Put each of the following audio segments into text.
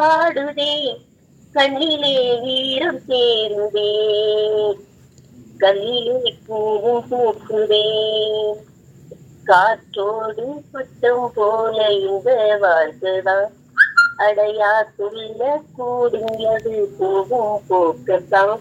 பாடுதே கண்ணிலே ஈரம் சேருதே கல்லிலே பூவும் பூக்குதே காற்றோடு பட்டம் போல இந்த வாழ்க்கைதான் அடையா சொல்ல கூடியது போகும் போக்கத்தான்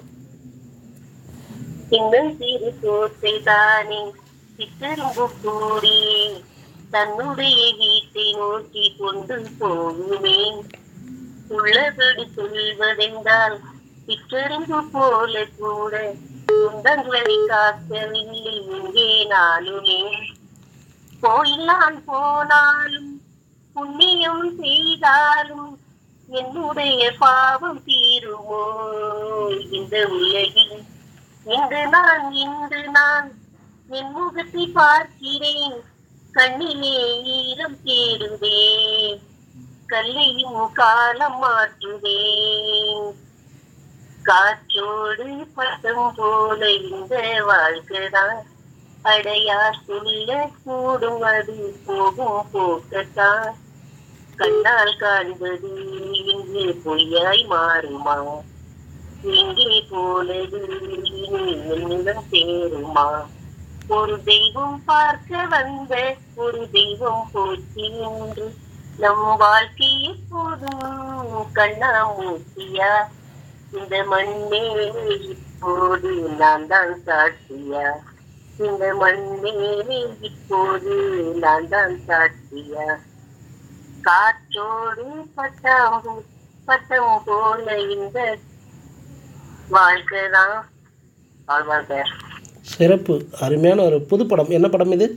சின்னல் சிறு சோற்றை தானே சித்தரும்பு கூடி தன்னுடைய வீட்டை நோக்கி கொண்டு போகுவேன் உள்ளபடி சொல்வதென்றால் சிற்றறிவு போல கூட சொந்தங்களை காக்கவில்லை இங்கே நானுமே கோயில் நான் போனாலும் புண்ணியம் செய்தாலும் என்னுடைய பாவம் தீருமோ இந்த உலகில் இன்று நான் இன்று நான் என் முகத்தை பார்க்கிறேன் கண்ணிலே ஈரம் தேடுதே கல்லையும் காலம் மாற்றுவேன் காற்றோடு பட்டம் போல இந்த வாழ்க்கைதான் அடையார் சொல்ல கூடும் அது போகும் போக்கத்தான் கண்ணால் காண்பது இங்கு பொய்யாய் மாறுமா எங்கே போனது இனி என்னிடம் சேருமா ஒரு தெய்வம் பார்க்க வந்த ஒரு தெய்வம் போச்சு என்று நம் வாழ்க்கை எப்போதும் கண்ணாமூர்த்தியா இந்த மண்ணே இப்போது நான் தான் சாட்சியா இந்த மண்ணே இப்போது நான் தான் சாட்சியா காற்றோடு பட்டாம்பு பட்டம் போல இந்த வாழ்க்கைதான் அவ்வளவுதான் சார் சிறப்பு அருமையான ஒரு புது படம் என்ன படம் இது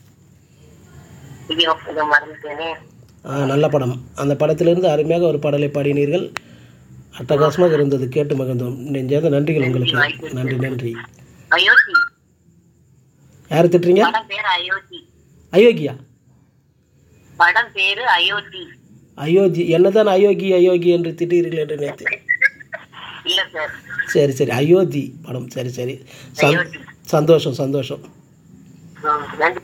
ஐயோ இதை மறந்துட்டேனே ஆ, நல்ல படம் அந்த படத்திலிருந்து அருமையாக ஒரு பாடலை பாடினீர்கள் அட்டகாசமாக இருந்தது கேட்டு மகிழ்ந்தோம் நெஞ்சாத நன்றிகள் உங்களுக்கு நன்றி நன்றி அயோத்தி யார் திட்டுறீங்க படம் பேரு அயோத்தி அயோக்கியா படம் பேரு அயோத்தி அயோத்தி என்னதான் அயோக்கி அயோக்கி என்று திட்டுகிறீர்கள் என்று நினைத்து இல்ல சார் சரி சரி அயோத்தி படம் சரி சரி சந்- அயோத்தி. சந்தோஷம் சந்தோஷம் ம், நன்றி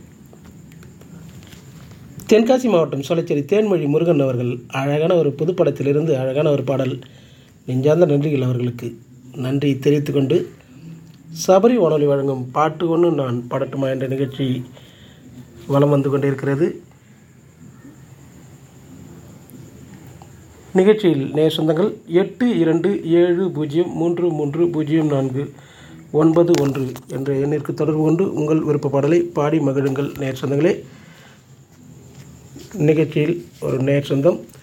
தென்காசி மாவட்டம் சொலச்சேரி தேன்மொழி முருகன் அவர்கள் அழகான ஒரு புதுப்படத்திலிருந்து அழகான ஒரு பாடல் நெஞ்சார்ந்த நன்றிகள் அவர்களுக்கு நன்றி தெரிவித்துக்கொண்டு சபரி வானொலி வழங்கும் பாட்டு ஒன்று நான் பாடட்டுமா என்ற நிகழ்ச்சி வலம் வந்து கொண்டிருக்கிறது நிகழ்ச்சியில் நேர் சொந்தங்கள் எட்டு இரண்டு ஏழு பூஜ்ஜியம் மூன்று மூன்று பூஜ்ஜியம் நான்கு ஒன்பது ஒன்று என்ற எண்ணிற்கு தொடர்பு கொண்டு உங்கள் விருப்ப பாடலை பாடி மகிழுங்கள் நேர் சொந்தங்களே நிகழ்ச்சியில் ஒரு நேர் சொந்தம்